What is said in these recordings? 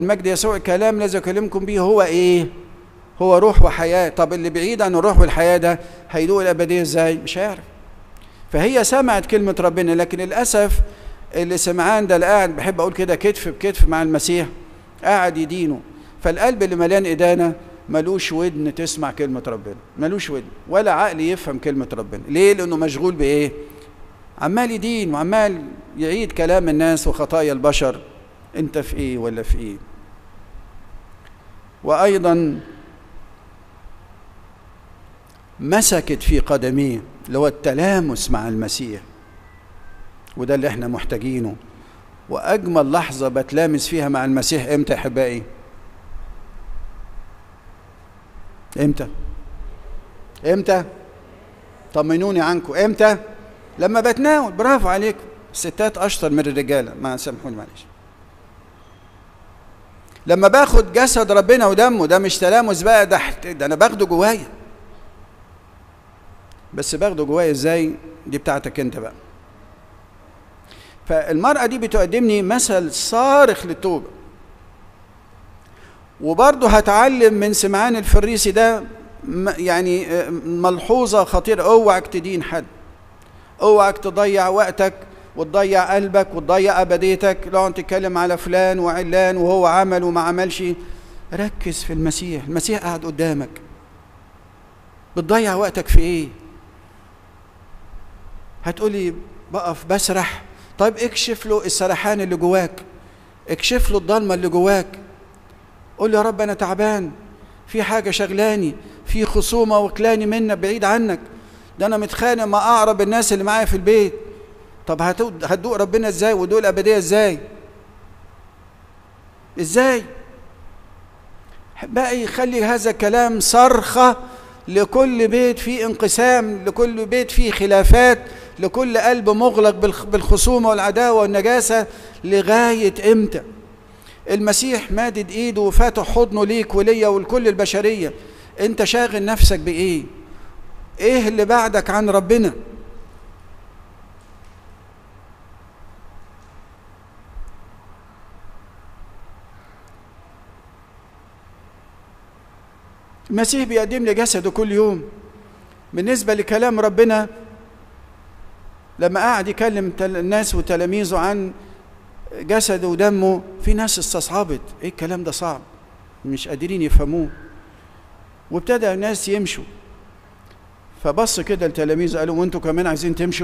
المجد يسوع الكلام الذي اكلمكم به هو ايه هو روح وحياه طب اللي بعيد عن الروح والحياه ده هيدوق الابديه ازاي مش عارف فهي سمعت كلمه ربنا لكن للاسف اللي سمعان ده اللي قاعد بحب اقول كده كتف بكتف مع المسيح قاعد يدينه فالقلب اللي مليان ادانه ملوش ودن تسمع كلمه ربنا ملوش ودن ولا عقل يفهم كلمه ربنا ليه لانه مشغول بايه عمال يدين وعمال يعيد كلام الناس وخطايا البشر انت في ايه ولا في ايه وايضا مسكت في قدميه اللي هو التلامس مع المسيح وده اللي احنا محتاجينه واجمل لحظه بتلامس فيها مع المسيح امتى يا احبائي امتى امتى طمنوني عنكم امتى لما بتناول برافو عليكم الستات اشطر من الرجاله ما سامحوني معلش لما باخد جسد ربنا ودمه ده مش تلامس بقى ده ده انا باخده جوايا بس باخده جوايا ازاي دي بتاعتك انت بقى فالمرأة دي بتقدمني مثل صارخ للتوبة وبرضه هتعلم من سمعان الفريسي ده يعني ملحوظة خطيرة اوعك تدين حد اوعك تضيع وقتك وتضيع قلبك وتضيع ابديتك لو تتكلم على فلان وعلان وهو عمل وما عملش ركز في المسيح المسيح قاعد قدامك بتضيع وقتك في ايه هتقولي بقف بسرح طيب اكشف له السرحان اللي جواك اكشف له الضلمه اللي جواك قول يا رب انا تعبان في حاجه شغلاني في خصومه وكلاني منك بعيد عنك ده انا متخانق مع اقرب الناس اللي معايا في البيت طب هتدوق ربنا ازاي ودوق الابديه ازاي ازاي بقى يخلي هذا الكلام صرخه لكل بيت فيه انقسام لكل بيت فيه خلافات لكل قلب مغلق بالخصومه والعداوه والنجاسه لغايه امتى المسيح مادد ايده وفاتح حضنه ليك وليا ولكل البشريه انت شاغل نفسك بايه ايه اللي بعدك عن ربنا المسيح بيقدم لي جسده كل يوم بالنسبة لكلام ربنا لما قعد يكلم الناس وتلاميذه عن جسده ودمه في ناس استصعبت ايه الكلام ده صعب مش قادرين يفهموه وابتدى الناس يمشوا فبص كده لتلاميذه قالوا وانتوا كمان عايزين تمشوا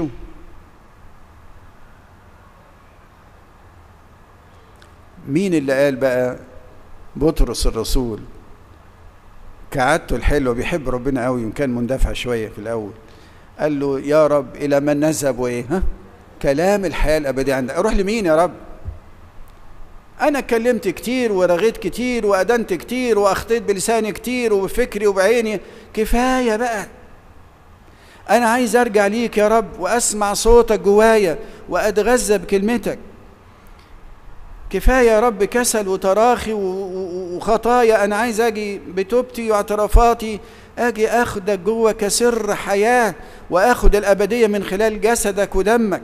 مين اللي قال بقى بطرس الرسول كعادته الحلوه بيحب ربنا قوي وكان مندفع شويه في الاول قال له يا رب الى من نذهب وايه ها كلام الحياه الابديه عندك اروح لمين يا رب انا اتكلمت كتير ورغيت كتير وادنت كتير واخطيت بلساني كتير وبفكري وبعيني كفايه بقى انا عايز ارجع ليك يا رب واسمع صوتك جوايا واتغذى بكلمتك كفايه يا رب كسل وتراخي وخطايا انا عايز اجي بتوبتي واعترافاتي اجي اخدك جوه كسر حياه واخد الابديه من خلال جسدك ودمك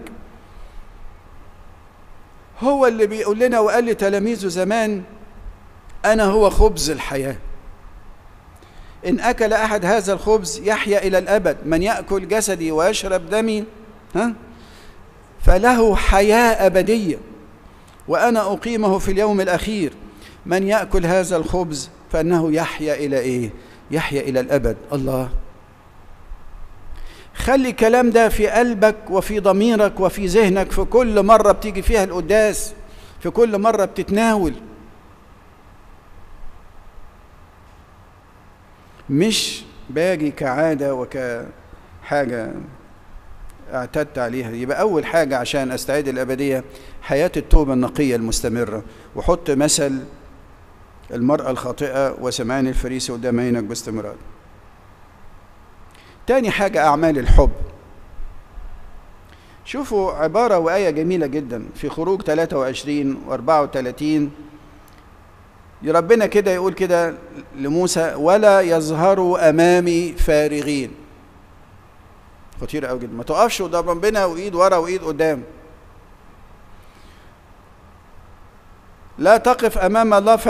هو اللي بيقول لنا وقال لتلاميذه زمان انا هو خبز الحياه ان اكل احد هذا الخبز يحيا الى الابد من ياكل جسدي ويشرب دمي ها فله حياه ابديه وانا اقيمه في اليوم الاخير من ياكل هذا الخبز فانه يحيا الى ايه يحيا الى الابد الله خلي الكلام ده في قلبك وفي ضميرك وفي ذهنك في كل مره بتيجي فيها القداس في كل مره بتتناول مش باجي كعاده وكحاجه اعتدت عليها يبقى أول حاجة عشان أستعيد الأبدية حياة التوبة النقية المستمرة وحط مثل المرأة الخاطئة وسمعان الفريسي قدام عينك باستمرار تاني حاجة أعمال الحب شوفوا عبارة وآية جميلة جدا في خروج 23 و 34 ربنا كده يقول كده لموسى ولا يظهروا أمامي فارغين خطيره قوي جدا ما تقفش قدام ربنا وايد ورا وايد قدام لا تقف امام الله